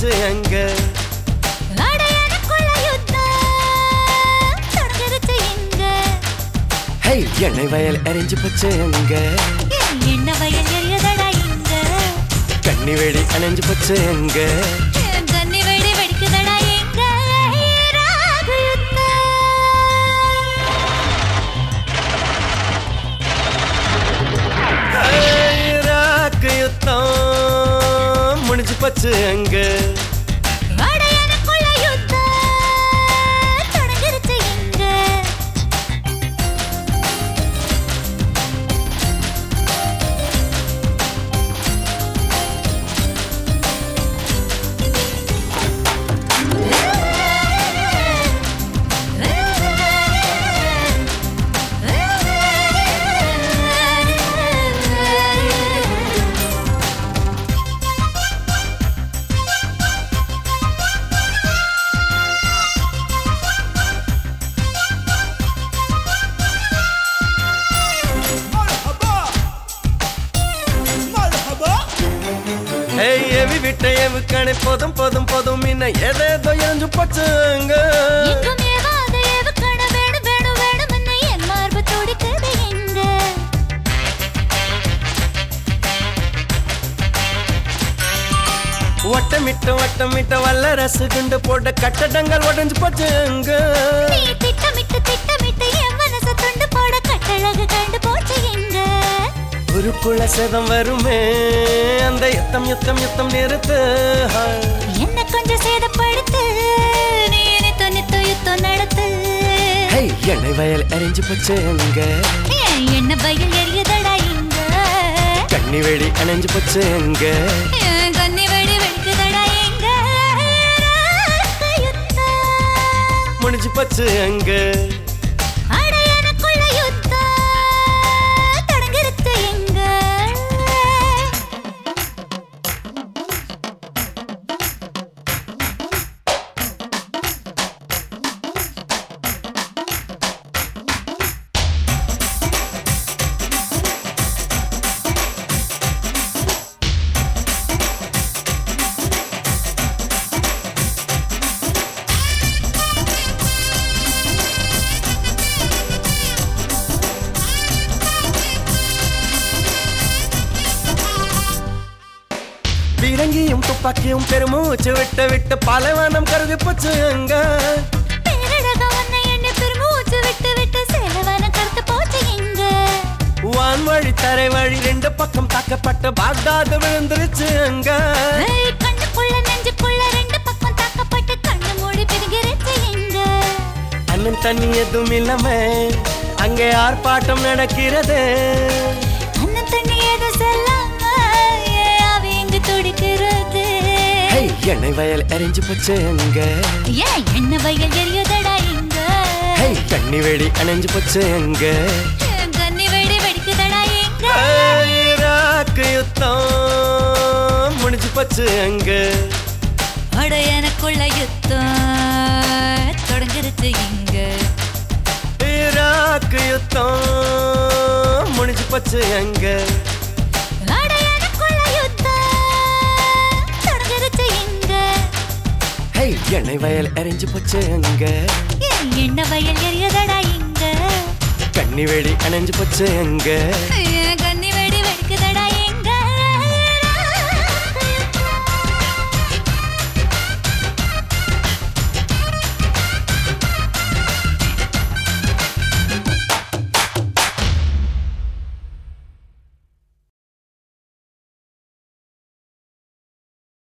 போச்சு அங்க அட எனக்குள்ள யுத்தம் தொடங்கிருச்சு இங்க. ஹே எண்ணெய் வயல் எரிஞ்சு போச்சு அங்க என் எண்ண வயல் எரியுதடா இங்க. கண்ணி வெடி அணைஞ்சு போச்சு அங்க என் கன்னி வெடி வெடிக்குதடா இங்க. ராகு யுத்தம். ஈராக்கு யுத்தம் முடிஞ்சு போச்சு அங்க அட எனக்குள்ள யுத்தம் தொடங்கிருச்சு இங்க. ஹே எவி விட்ட எவு கணை போதும் போதும் போதும் இன்ன ஏதேதோ எரிஞ்சு போச்சு அங்க எங்கும் ஏவாத ஏவுகண வேணும் வேணும் வேணும்னு என் மார்பு துடிக்குது எங்க வட்டமிட்ட வட்டமிட்ட வல்ல ரசு குண்டு போட்ட கட்டடங்கள் உடைஞ்சு போச்சு அங்க நீ திட்டமிட்டு திட்டமிட்டு என் மனச துண்டு போட கட்டழகு கண்டு போச்சு எங்க உருக்குள்ள சேதம் வருமே அந்த யுத்தம் யுத்தம் யுத்தம் நிறுத்து என்ன கொஞ்சம் சேதப்படுத்து நீ நித்த நித்த யுத்தம் நடத்து ஹே எண்ணெய் வயல் எரிஞ்சு போச்சு அங்க ஏன் என்ன பயில் எரியுதடா இங்க கண்ணி வெடி அணைஞ்சு போச்சு அங்க என் கன்னி வெடி வெடிக்குதடா இங்க ராக்கு யுத்தம் முடிஞ்சு போச்சு அங்க அட எனக்குள்ள யுத்தம் தொடங்கிருச்சு எங்க பீரங்கியும் துப்பாக்கியும் பெருமூச்சு விட்டு விட்டு பாலைவனம் கருதி போச்சு அங்க பேரழக உன்னை எண்ணி பெருமூச்சு விட்டு விட்டு செலவன கருத்து போச்சு எங்க வான்வழி தரை வழி ரெண்டு பக்கம் தாக்கப்பட்ட பாக்தாது விழுந்துருச்சு அங்க ஏய், கண்ணுக்குள்ள நெஞ்சுக்குள்ள ரெண்டு பக்கம் தாக்கப்பட்டு கண்ணு மூடி பிரிகிருச்சு எங்க அண்ணன் தண்ணி எதுவும் இல்லாம அங்கே ஆர்ப்பாட்டம் நடக்கிறது அண்ணன் தண்ணி ஏதோ சொல்லாம ஏன் அவ எங்க துடிக்கிறது ஹே எண்ணெய் வயல் எரிஞ்சு போச்சு அங்க ஏன் என்ன வயல் எரியுதடா இங்க ஹே கண்ணி வெடி அணைஞ்சு போச்சு அங்க என் கன்னி வெடி வெடிக்குதடா இங்க ஈராக்கு யுத்தம் முடிஞ்சு போச்சு அங்க அட எனக்குள்ள யுத்தம் தொடங்கிருச்சு இங்க ஈராக்கு யுத்தம் முடிஞ்சு போச்சு அங்க அட எனக்குள்ள யுத்தம் தொடங்கிருச்சு இங்க ஹே எண்ணெய் வயல் எரிஞ்சு போச்சு அங்க என் என்ன வயல் எரியுதடா இங்க கண்ணி வெடி அணைஞ்சு போச்சு அங்க